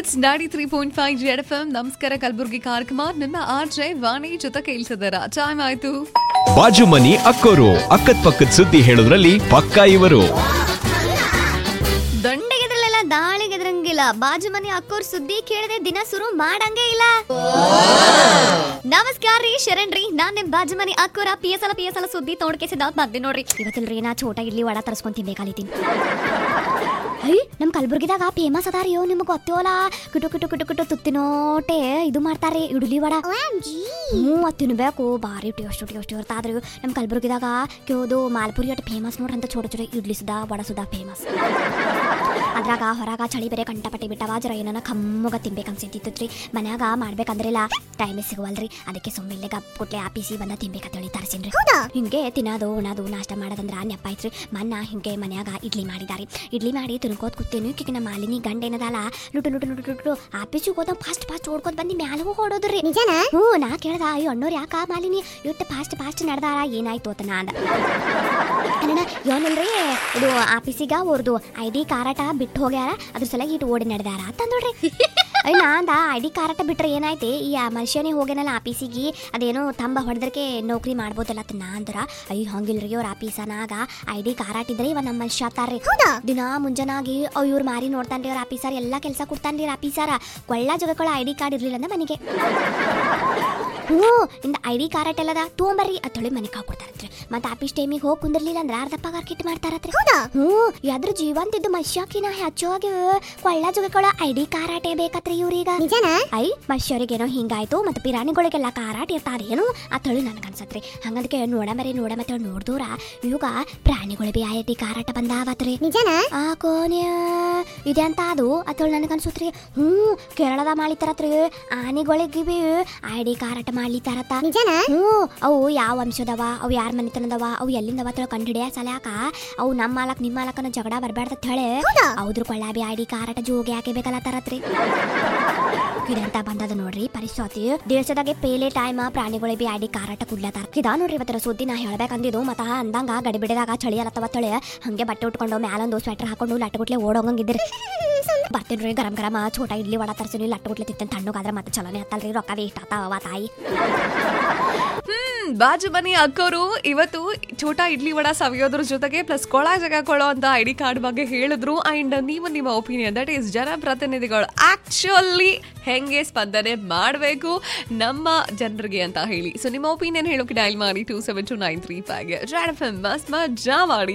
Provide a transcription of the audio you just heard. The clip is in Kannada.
it's ninety three point five Z F M ನಮಸ್ಕಾರ ಕಲಬುರ್ಗಿ ಕಾರ್ಯಕ್ರಮ ನಿಮ್ಮ ಆರ್ ಜೆ ವಾಣಿ ಜೊತೆ ಕೇಳ್ತಿದ್ದಾರ ಟೈಮ್ ಆಯ್ತು ಬಾಜು ಮನಿ ಅಕ್ಕೋರು ಅಕ್ಕದ್ ಪಕ್ಕದ ಸುದ್ದಿ ಹೇಳೋದ್ರಲ್ಲಿ ಪಕ್ಕಾ ಇವರು ದಂಡೆಗೆದ್ರಲ್ಲೆಲ್ಲ ದಾಳಿಗೆದ್ರಂಗಿಲ್ಲ ಬಾಜು ಮನೆ ಅಕ್ಕೋರ್ ಸುದ್ದಿ ಕೇಳದೆ ದಿನ ಶುರು ಮಾಡಂಗೇ ಇಲ್ಲ ನಮಸ್ಕಾರ ರೀ ಶರಣ್ ರೀ ನಾನ್ ನಿಮ್ ಬಾಜು ಮನೆ ಅಕ್ಕೋರ P S L P S L ಸುದ್ದಿ ತೋಡ್ಕೆಸಿದಾವ್ ಬಂದೆ ನೋಡ್ರಿ ಇವತ್ತಿಲ್ರಿ ನಾ ಚೋಟ ಇಡ್ಲಿ ವಡ ತರ್ಸ್ಕೊಂಡ್ ತಿನ್ಬೇಕಾಲಿತೀನಿ ಐ ನಮ್ ಕಲಬುರ್ಗಿದಾಗ ಫೇಮಸ್ ಅದಾರಿ ಯೋ ನಿಮ್ಗೆ ಗೊತ್ತೋಲ ಕುಟು ಕುಟು ಕುಟು ಕುಟು ತುತ್ತಿನೋಟೆ ಇದು ಮಾಡ್ತಾರೆ ಇಡ್ಲಿ ವಡ ಹ್ಞೂ ಅದು ತಿನ್ಬೇಕು ಭಾರಿ ಟೇಸ್ಟ್ ಟೇಸ್ಟ್ ಇರ್ತಾದ್ರಿ ನಮ್ಮ ಕಲಬುರ್ಗಿದಾಗ ಕೇಳೋದು ಮಾಲ್ಪುರಿ ಅಟ್ ಫೇಮಸ್ ನೋಡ್ರಿ ಅಂತ ಚೋಟ ಚೋಟ ಇಡ್ಲಿ ಸುದಾ ವಡ ಸುದಾ ಫೇಮಸ್ ಅದ್ರಾಗ ಹೊರಗ ಚಳಿ ಬೇರೆ ಕಂಟಪಟ್ಟಿ ಬಿಟ್ಟವ ಜರ ಏನನ ಕಮ್ಮಗ ತಿನ್ಬೇಕು ಅನ್ಸಿತ್ತಿತ್ತು ರೀ ಮನ್ಯಾಗ ಮಾಡ್ಬೇಕಂದ್ರೆಲ್ಲ ಟೈಮೇ ಸಿಗವಲ್ರಿ ಅದಕ್ಕೆ ಸುಮ್ಮಿಲ್ಲೇ ಗಪ್ ಕುಟ್ಲೆ ಆಪಿಸಿ ಬಂದ ತಿನ್ಬೇಕಂತೇಳಿ ತರಿಸಿನ್ರಿ ಹಿಂಗೆ ತಿನ್ನೋದು ಉಣೋದು ನಾಷ್ಟ ಮಾಡೋದಂದ್ರ ನೆಪ ಐತ್ರಿ ಮನ್ನ ಹಿಂಗೆ ಮನ್ಯಾಗ ಇಡ್ಲಿ ಮಾಡಿದಾರಿ ಇಡ್ಲಿ ಮಾಡಿ ತಿನ್ಕೋತ್ ಕೂತೇನು ಈಗ ನಮ್ಮ ಮಾಲಿನಿ ಗಂಡ ಏನದಲ್ಲ ಲುಟು ಲುಟು ಲುಟು ಲುಟು ಆಫೀಸಿಗೆ ಹೋದ ಫಾಸ್ಟ್ ಫಾಸ್ಟ್ ಓಡ್ಕೋತ್ ಬಂದು ಮ್ಯಾಲ ಹೋಗಿ ಓಡೋದ್ರಿ ನಿಜನ ಹ್ಞೂ ನಾ ಕೇಳ್ದ ಅಯ್ಯೋ ಅಣ್ಣೋರ್ ಯಾಕ ಮಾಲಿನಿ ಇಟ್ಟು ಫಾಸ್ಟ್ ಫಾಸ್ಟ್ ನಡೆದಾರ ಏನಾಯ್ತು ಅಂತ ನಾ ಅಂದ ಅಣ್ಣ ಏನಲ್ರಿ ಇದು ಆಫೀಸಿಗ ಅವ್ರದ್ದು ಐ ಡಿ ಕಾರಾಟ ಬಿಟ್ಟು ಹೋಗ್ಯಾರ ಅದ್ರ ಸಲಗಿ ಇಟ್ಟು ಓಡಿ ನಡೆದಾರ ಅಂತ ನೋಡ್ರಿ ಅಯ್ಯ ನಾಂದ ಐ ಡಿ ಕಾರಾಟ ಬಿಟ್ರೆ ಏನೈತಿ ಈ ಆ ಮನುಷ್ಯನೇ ಹೋಗ್ಯಾನಲ್ಲ ಆಫೀಸಿಗೆ ಅದೇನೋ ತಂಬ ಹೊಡೆದ್ರಕ್ಕೆ ನೌಕರಿ ಮಾಡ್ಬೋದಲ್ಲ ಅಂತ ನಾ ಅಂದ್ರ ಅಯ್ಯ ಹಂಗಿಲ್ರಿ ಅವ್ರ ಆಫೀಸನಾಗ ಐ ಡಿ ಕಾರಾಟ ಇದ್ರೆ ಇವ ನಮ್ಮ ಮನುಷ್ಯ ಆತಾರ್ರಿ ದಿನ ಮುಂಜಾನಾಗಿ ಅವ್ ಇವ್ರ ಮಾರಿ ನೋಡ್ತಾನ್ರಿ ಅವ್ರ ಆಫೀಸರ್ ಎಲ್ಲಾ ಕೆಲಸ ಕೊಡ್ತಾನ್ರಿ ಅವ್ರ ಆಫೀಸರ ಕೊಳ್ಳ ಜಗಗಳ ಐ ಡಿ ಕಾರ್ಡ್ ಇರ್ಲಿಲ್ಲ ಅಂದ ಮನೆಗೆ ಹ್ಞೂ ಇಂದ ಐ ಡಿ ಕಾರಾಟ ಎಲ್ಲದ ತೊಗೊಂಬರ್ರಿ ಅತ್ತೊಳಿ ಮನೆ ಹಾಕೊಡ್ತಾರತ್ರಿ ಮತ್ತೆ ಆಫೀಸ್ ಟೈಮಿಗೆ ಹೋಗಿ ಕುಂದಿರ್ಲಿಲ್ಲ ಅಂದ್ರೆ ಅರ್ಧ ಪಗಾರ ಕಿಟ್ ಮಾಡ್ತಾರತ್ರಿ ಹ್ಞೂ ಯಾದ್ರ ಜೀವಂತ ಇದ್ದು ಮಶ್ಯಾಕಿನ ಹೆಚ್ಚಾಗಿ ಕೊಳ್ಳ ಜಗಗಳ ಐ ಡಿ ಕಾರಾಟೆ ಬೇಕತ್ರಿ ಇವ್ರೀಗ ಐ ಮಶ್ಯರಿಗೇನೋ ಹಿಂಗಾಯ್ತು ಮತ್ತೆ ಪಿರಾಣಿಗಳಿಗೆಲ್ಲ ಕಾರಾಟ ಇರ್ತಾರೇನು ಅತ್ತಳಿ ನನಗನ್ಸತ್ರಿ ಹಂಗದಕ್ಕೆ ನೋಡ ಮರಿ ನೋಡ ಮತ್ತೆ ನೋಡ್ದೂರ ಇವಾಗ ಪ್ರಾಣಿಗಳು ಬಿ ಐ ಡಿ ಕಾರಾಟ ಬಂದಾವತ್ರಿ ನಿಜನ ಆ ಕೋನ್ಯ ಇದೆ ಅಂತ ಅದು ಅತ್ತಳಿ ನನಗನ್ಸುತ್ರಿ ಹ್ಞೂ ಕೇರಳದ ಮಾಡಿತಾರತ್ರಿ ಆನೆಗಳಿಗೆ ಬಿ ಐ ಡಿ ಕಾರಾಟ ಮಾಡ್ಲಿತಾರತ್ತ ನಿಜನ ಹ್ಞೂ ಅವು ಯಾವ ವಂಶದವ ಅವು ಯಾರ ಮನೆತನದವ ಅವು ಎಲ್ಲಿಂದವ ತಿಳ್ ಕಂಡಿಡಿಯ ಸಲ್ಯಾಕ ಅವು ನಮ್ಮ ಮಾಲಕ್ ನಿಮ್ಮ ಮಾಲಕನ ಜಗಳ ಬರ್ಬಾರ್ದ ಹೇಳಿ ಹೌದ್ರ ಕೊಳ್ಳಾಬಿ ಐ ಡಿ ಕಾರಾಟ ಜೋಗಿ ಹಾಕಬೇಕಲ್ಲ ತರತ್ರಿ ಇದಂತ ಬಂದದ ನೋಡ್ರಿ ಪರಿಸ್ಥಿತಿ ದೇಶದಾಗೆ ಪೇಲೆ ಟೈಮ್ ಪ್ರಾಣಿಗಳ ಬಿ ಐ ಡಿ ಕಾರಾಟ ಕುಡ್ಲತ್ತಾರ ಇದಾ ನೋಡ್ರಿ ಇವತ್ತರ ಸುದ್ದಿ ನಾ ಹೇಳ್ಬೇಕಂದಿದ್ದು ಮತ್ತ ಅಂದಂಗ ಗಡಿಬಿಡಿದಾಗ ಚಳಿ ಅಲತ್ತವ ತಳಿ ಹಂಗೆ ಬಟ್ಟೆ ಉಟ್ಕೊಂಡು ಮ್ಯಾಲೊಂದು ಸ್ವೆಟರ್ ಹಾಕೊಂಡು ಲಟ್ಟಗುಟ್ಲೆ ಓಡೋಗಂಗಿದ್ರಿ ಬರ್ತೀನ್ರಿ ಗರಂ ಗರಂ ಚೋಟ ಇಡ್ಲಿ ವಡ ತರ್ಸಿನಿ ಲಟ್ಟಗುಟ್ಲೆ ತಿಂತೇನೆ ತಣ್ಣಗಾದ್ರೆ ಮತ್ತೆ ಚಲೋನೆ ಹತ್ತಲ್ರಿ ರೊಕ್ಕ ವೇಸ್ಟ್ ಆತಾವ ತಾಯಿ ಹ್ಮ್ ಬಾಜು ಮನಿ ಅಕ್ಕೋರು ಇವತ್ತು ಚೋಟಾ ಇಡ್ಲಿ ವಡ ಸವಿಯೋದ್ರ ಜೊತೆಗೆ ಪ್ಲಸ್ ಕೊಳ ಜಗ ಕೊಳೋ ಅಂತ ಐ ಡಿ ಕಾರ್ಡ್ ಬಗ್ಗೆ ಹೇಳಿದ್ರು ಅಂಡ್ ನೀವು ನಿಮ್ಮ ಒಪಿನಿಯನ್ ದಟ್ ಈಸ್ ಜನಪ್ರತಿನಿಧಿಗಳು ಆಕ್ಚುಲಿ ಹೆಂಗೆ ಸ್ಪಂದನೆ ಮಾಡಬೇಕು ನಮ್ಮ ಜನರಿಗೆ ಅಂತ ಹೇಳಿ ಸೊ ನಿಮ್ಮ ಒಪಿನಿಯನ್ ಹೇಳೋಕೆ ಡೈಲ್ ಮಾಡಿ two seven two nine three five ಮಸ್ತ್ ಮಜಾ ಮಾಡಿ